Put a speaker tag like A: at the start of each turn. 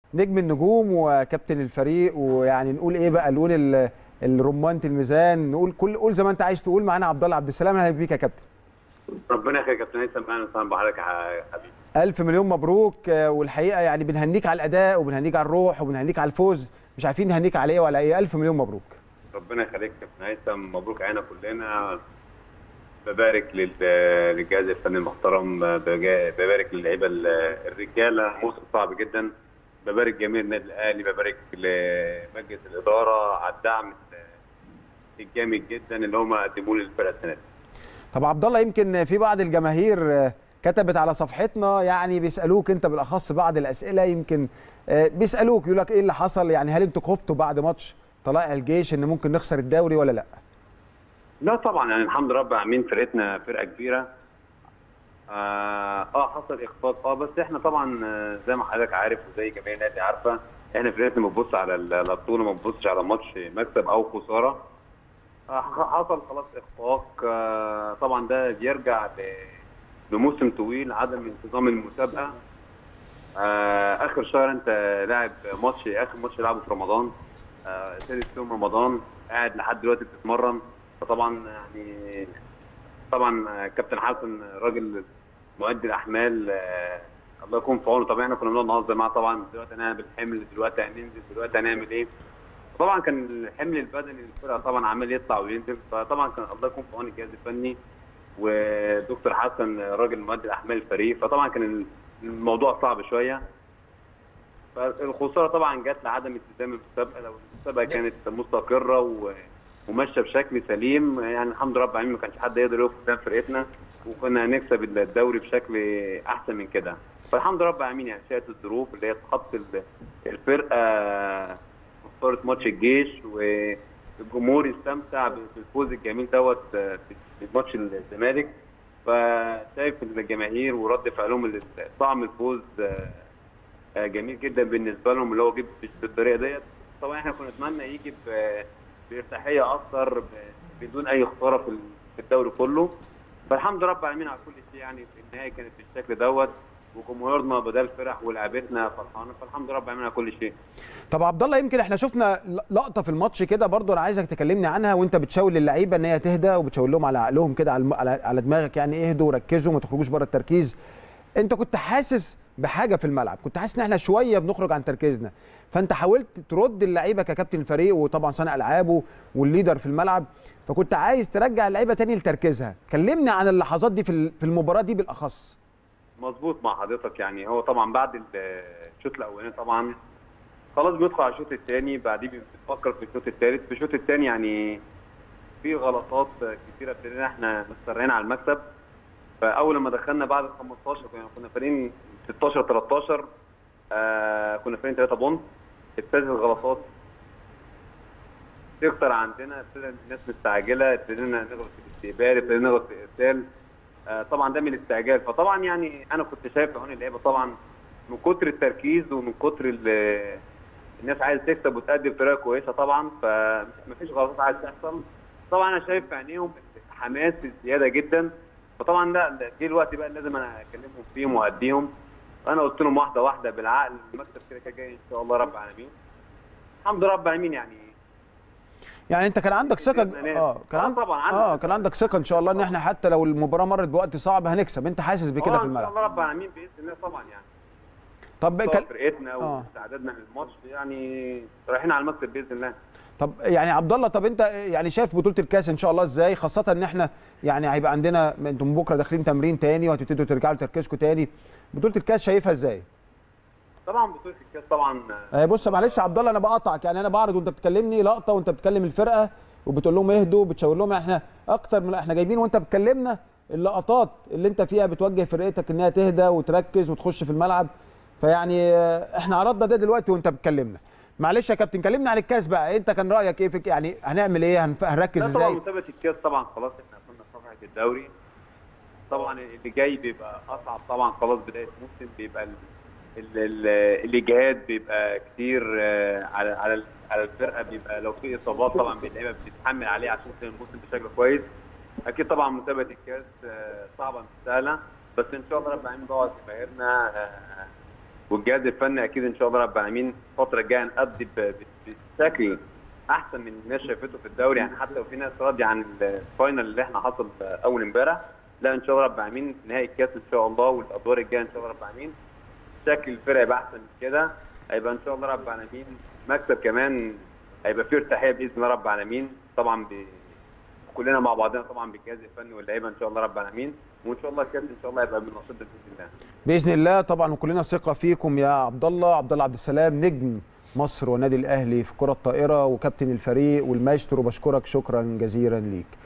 A: نجم النجوم وكابتن الفريق ويعني نقول ايه بقى نقول ال- الرمانة الميزان نقول كل قول زي ما انت عايز تقول معانا عبد الله عبد السلام اهلا بيك يا كابتن
B: ربنا يخليك يا كابتن هيثم اهلا وسهلا بحضرتك يا حبيبي
A: الف مليون مبروك آه، والحقيقه يعني بنهنيك على الاداء وبنهنيك على الروح وبنهنيك على الفوز مش عارفين نهنيك على ايه ولا ايه الف مليون مبروك
B: ربنا يخليك يا كابتن هيثم مبروك علينا كلنا ببارك لل- للجهاز الفني المحترم بجا- ببارك للعيبه ال- الرجاله موسم صعب جدا ببارك جميع النادي الاهلي ببارك لمجلس الاداره على الدعم الجامد جدا اللي هم قدموه للفرقه السنه دي
A: طب عبد الله يمكن في بعض الجماهير آه، كتبت على صفحتنا يعني بيسالوك انت بالاخص بعض الاسئله يمكن آه، بيسالوك يقول لك ايه اللي حصل يعني هل انتوا خفتوا بعد ماتش طلائع الجيش ان ممكن نخسر الدوري ولا لا
B: لا طبعا يعني الحمد لله رب العالمين فرقتنا فرقه كبيره اه, آه حصل اخفاق اه بس احنا طبعا آه، زي ما حضرتك عارف وزي جميع النادي عارفه احنا فرقتنا ما بتبص على ال- على البطوله ما بتبصش على ماتش مكسب او خساره آه حصل خلاص اخفاق آه طبعا ده بيرجع ل- لموسم طويل عدم انتظام المسابقه آه اخر شهر انت لاعب ماتش اخر ماتش لعبه في رمضان آه ثالث يوم رمضان قاعد لحد دلوقتي بتتمرن فطبعا يعني طبعا آه، كابتن حسن راجل مؤدي الاحمال آه الله يكون في عونه طبعا احنا كنا بنقعد نهزر معاه طبعا دلوقتي هنعمل الحمل دلوقتي هننزل دلوقتي هنعمل ايه طبعا كان الحمل البدني للفرقه طبعا عمال يطلع وينزل فطبعا كان الله يكون في عون الجهاز الفني ودكتور حسن راجل مؤدي الاحمال الفريق فطبعا كان الموضوع صعب شويه فالخساره طبعا جت لعدم التزام المسابقه لو المسابقه كانت مستقره و... وماشيه بشكل سليم يعني الحمد لله رب العالمين ما كانش حد يقدر يقف قدام فرقتنا وكنا هنكسب الدوري بشكل احسن من كده فالحمد لله رب العالمين يعني شاءت الظروف اللي هي تحط ال- الفرقه خساره ماتش الجيش والجمهور يستمتع بالفوز الجميل دوت في في ماتش الزمالك فشايف الجماهير ورد فعلهم ال- طعم الفوز آه، جميل جدا بالنسبه لهم اللي هو جه بالطريقه ديت طبعا احنا كنا نتمنى يجي ب- بارتاحيه اكتر ب- بدون اي خساره في ال- في الدوري كله فالحمد لله رب العالمين على كل شيء يعني في النهايه كانت بالشكل دوت وجمهورنا بدل فرح ولاعبتنا فرحانه فالحمد لله رب العالمين على كل شيء
A: طب عبد الله يمكن احنا شفنا ل- لقطه في الماتش كده برضو انا عايزك تكلمني عنها وانت بتشاور للعيبه ان هي تهدى وبتشاور لهم على عقلهم كده على الم- على على دماغك يعني اهدوا وركزوا ما تخرجوش بره التركيز انت كنت حاسس بحاجه في الملعب كنت حاسس ان احنا شويه بنخرج عن تركيزنا فانت حاولت ترد اللعيبه ككابتن الفريق وطبعا صانع العابه والليدر في الملعب فكنت عايز ترجع اللعيبه تاني لتركيزها كلمني عن اللحظات دي في ال- في المباراه دي بالاخص
B: مظبوط مع حضرتك يعني هو طبعا بعد ال- الشوط الاولاني طبعا خلاص بيدخل على الشوط الثاني بعديه بنفكر في الشوط الثالث في الشوط الثاني يعني في غلطات كتيره ابتدينا احنا مسترعين على المكسب فاول لما دخلنا بعد ال 15 كنا كنا فارقين 16 13 آه كنا فارقين 3 بونت ابتدت الغلطات تكتر عندنا ابتدى الناس مستعجله ابتدينا نغلط في الاستقبال ابتدينا نغلط في الارسال آه طبعا ده من الاستعجال فطبعا يعني انا كنت شايف عون اللعيبه طبعا من كتر التركيز ومن كتر ال- الناس عايزه تكسب وتأدي بطريقه كويسه طبعا فمفيش غلطات عايزه تحصل طبعا انا شايف في عينيهم حماس زياده جدا فطبعا لا لا، جه الوقت بقى اللي لازم انا اكلمهم فيهم واديهم انا قلت لهم واحده واحده بالعقل المكسب كده كده جاي ان شاء الله رب العالمين الحمد لله رب العالمين يعني
A: يعني انت كان عندك ثقه
B: بإذن الله.
A: اه كان
B: آه
A: عند...
B: طبعا، عندي
A: اه
B: ثقة.
A: كان عندك ثقه ان شاء الله ان احنا حتى لو المباراه مرت بوقت صعب هنكسب انت حاسس بكده
B: آه،
A: في
B: ان شاء
A: الملعب
B: الله رب العالمين باذن الله طبعا يعني
A: طب
B: طبعا
A: كل...
B: فرقتنا
A: آه.
B: واستعدادنا للماتش يعني رايحين على المكسب باذن الله
A: طب يعني عبد الله طب انت يعني شايف بطوله الكاس ان شاء الله ازاي خاصه ان احنا يعني هيبقى عندنا انتم بكره داخلين تمرين تاني وهتبتدوا ترجعوا لتركيزكم تاني بطوله الكاس شايفها ازاي
B: طبعا بطوله الكاس طبعا
A: آه بص معلش يا عبد الله انا بقطعك يعني انا بعرض وانت بتكلمني لقطه وانت بتكلم الفرقه وبتقول لهم اهدوا بتشاور لهم احنا اكتر من احنا جايبين وانت بتكلمنا اللقطات اللي انت فيها بتوجه فرقتك انها تهدى وتركز وتخش في الملعب فيعني آه، احنا عرضنا ده دلوقتي وانت بتكلمنا معلش يا كابتن كلمنا عن الكاس بقى انت كان رايك ايه في يعني هنعمل ايه هنف- هنركز
B: لا طبعا
A: ازاي
B: مسابقه الكاس طبعا خلاص احنا قفلنا صفحه الدوري طبعا اللي جاي بيبقى اصعب طبعا خلاص بدايه موسم بيبقى ال- ال- ال- الاجهاد بيبقى كتير آه، على على ال- على الفرقه بيبقى لو في اصابات طبعا اللعيبه بتتحمل عليه عشان تنهي الموسم بشكل كويس اكيد طبعا مسابقه الكاس آه، صعبه مش سهله بس ان شاء الله رب العالمين دوت جماهيرنا آه، والجهاز الفني اكيد ان شاء الله رب العالمين الفتره الجايه نأدي ب- ب- بشكل احسن من الناس شافته في الدوري يعني حتى لو في ناس راضيه عن الفاينل اللي احنا حصل اول امبارح لا ان شاء الله رب العالمين نهائي الكاس ان شاء الله والادوار الجايه ان شاء الله رب العالمين شكل الفرقه يبقى احسن من كده هيبقى ان شاء الله رب العالمين مكسب كمان هيبقى فيه ارتاحيه باذن الله رب العالمين طبعا ب... كلنا مع بعضنا طبعا بالجهاز الفني واللعيبه ان شاء الله رب العالمين وان شاء الله الكاس ان شاء الله هيبقى من نصيبنا باذن الله
A: باذن الله طبعا وكلنا ثقه فيكم يا عبد الله عبد الله عبد السلام نجم مصر والنادي الاهلي في كره الطائره وكابتن الفريق والمايسترو بشكرك شكرا جزيلا ليك